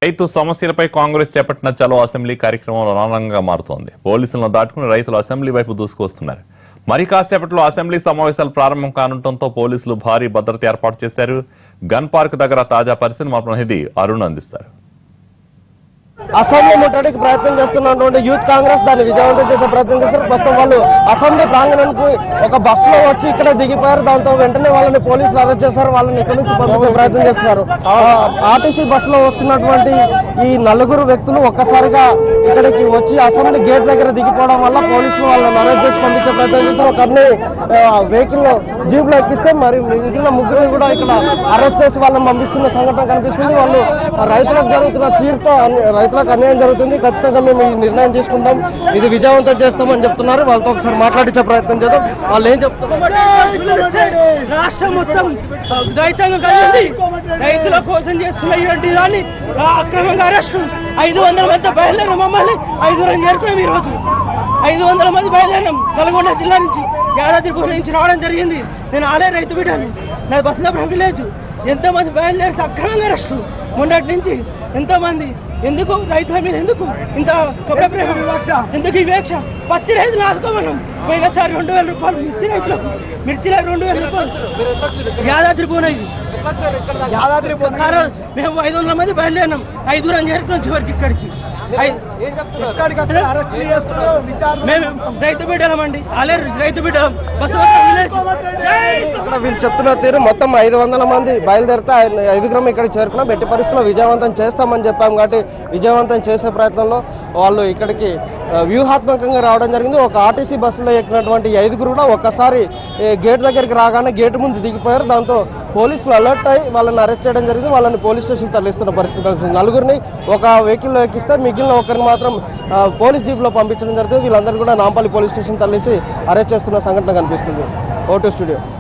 రైతు సమస్యలపై కాంగ్రెస్ చేపట్టిన చలో అసెంబ్లీ కార్యక్రమం రణంగా మారుతోంది పోలీసులను దాటుకుని రైతులు అసెంబ్లీ వైపు దూసుకొస్తున్నారు మరి కాసేపట్లో అసెంబ్లీ సమావేశాలు ప్రారంభం కానుండటంతో పోలీసులు భారీ భద్రత ఏర్పాటు చేశారు గన్ పార్క్ దగ్గర తాజా పరిస్థితిని మా ప్రతినిధి అరుణ్ అందిస్తారు అసెంబ్లీ ముట్టడికి ప్రయత్నం చేస్తున్నటువంటి యూత్ కాంగ్రెస్ దాన్ని విజయవంతం చేసే ప్రయత్నం చేస్తారు ప్రస్తుతం వాళ్ళు అసెంబ్లీ ప్రాంగణానికి ఒక బస్ లో వచ్చి ఇక్కడ దిగిపోయారు దాంతో వెంటనే వాళ్ళని పోలీసులు అరెస్ట్ చేస్తారు వాళ్ళని ఇక్కడ నుంచి పంపించే ప్రయత్నం చేస్తున్నారు ఆర్టీసీ బస్ లో వస్తున్నటువంటి ఈ నలుగురు వ్యక్తులు ఒక్కసారిగా ఇక్కడికి వచ్చి అసెంబ్లీ గేట్ దగ్గర దిగిపోవడం వల్ల పోలీసులు వాళ్ళని అరెస్ట్ చేసి పంపించే ప్రయత్నం చేస్తారు ఒకరిని వెహికల్ లో జీప్ లో ఎక్కిస్తే మరి మిగిలిన ముగ్గురిని కూడా ఇక్కడ అరెస్ట్ చేసి వాళ్ళని పంపిస్తున్న సంఘటన కనిపిస్తుంది వాళ్ళు రైతులకు జరుగుతున్న తీరుతో అన్ని- రైతులకు అన్యాయం జరుగుతుంది ఖచ్చితంగా మేము ఈ నిర్ణయం తీసుకుంటాం ఇది విజయవంతం చేస్తామని చెప్తున్నారు వాళ్ళతో ఒకసారి మాట్లాడించే ప్రయత్నం చేద్దాం వాళ్ళు ఏం చెప్తున్నారు రాష్ట్రం మొత్తం రైతాంగం కలిగింది రైతుల కోసం చేస్తున్న ఇటువంటి దాన్ని రా- అక్రమంగా అరెస్టు ఐదు వందల మంది బయలుదేరిన మమ్మల్ని ఐదు రోజులు చేరుకున్నాం ఈ రోజు ఐదు వందల మంది బయలుదేరినాం నల్గొండ జిల్లా నుంచి యాదాద్రిపురం నుంచి రావడం జరిగింది నేను ఆలయ రైతు బిడ్డను నా బస్సులో విలేజ్ ఎంతో మంది బయలుదేరి అక్రమంగా అరెస్టు మొన్నటి నుంచి ఎంతో మంది ఎందుకు రైతుల మీద ఎందుకు ఇంత కపట ప్రేమ ఎందుకు ఈ వివక్ష పత్తి రైతులు ఆదుకోమన్నాం పోయినసారి రెండు వేల రూపాయలు మిర్చి రైతులకు మిర్చి రైతు రెండు వేల రూపాయలు యాదాద్రి పోనా ఇది యాదాద్రి కారణం మేము ఐదు వందల మంది బయలుదేరినాం ఐదు దూరం చేరుకున్నాం చివరికి ఇక్కడికి ఐ- మేము రైతు బిడ్డలమండి అలే రైతు బిడ్డలం బస్సు ఇక్కడ వీళ్ళు చెప్తున్న తీరు మొత్తం ఐదు వందల మంది బయలుదేరితే ఐ- ఐదుగురం ఇక్కడ చేరుకున్నాం ఎట్టి పరిస్థితుల్లో విజయవంతం చేస్తామని చెప్పాం కాబట్టి విజయవంతం చేసే ప్రయత్నంలో వాళ్ళు ఇక్కడికి ఆ, వ్యూహాత్మకంగా రావడం జరిగింది ఒక ఆర్టీసీ బస్సులో ఎక్కినటువంటి ఈ ఐదుగురు కూడా ఒక్కసారి ఏ, గేట్ దగ్గరికి రాగానే గేట్ ముందు దిగిపోయారు దాంతో పోలీసులు అలర్ట్ అయ్యి వాళ్ళని అరెస్ట్ చేయడం జరిగింది వాళ్ళని పోలీస్ స్టేషన్ తరలిస్తున్న పరిస్థితి కనిపిస్తుంది నలుగురిని ఒక వెహికల్లో ఎక్కిస్తే మిగిలిన ఒకరిని మాత్రం ఆ, పోలీస్ జీప్లో పంపించడం జరుగుతుంది వీళ్ళందరూ కూడా నాంపల్లి పోలీస్ స్టేషన్ తరలించి అరెస్ట్ చేస్తున్న సంఘటన కనిపిస్తుంది ఓటూ స్టూడియో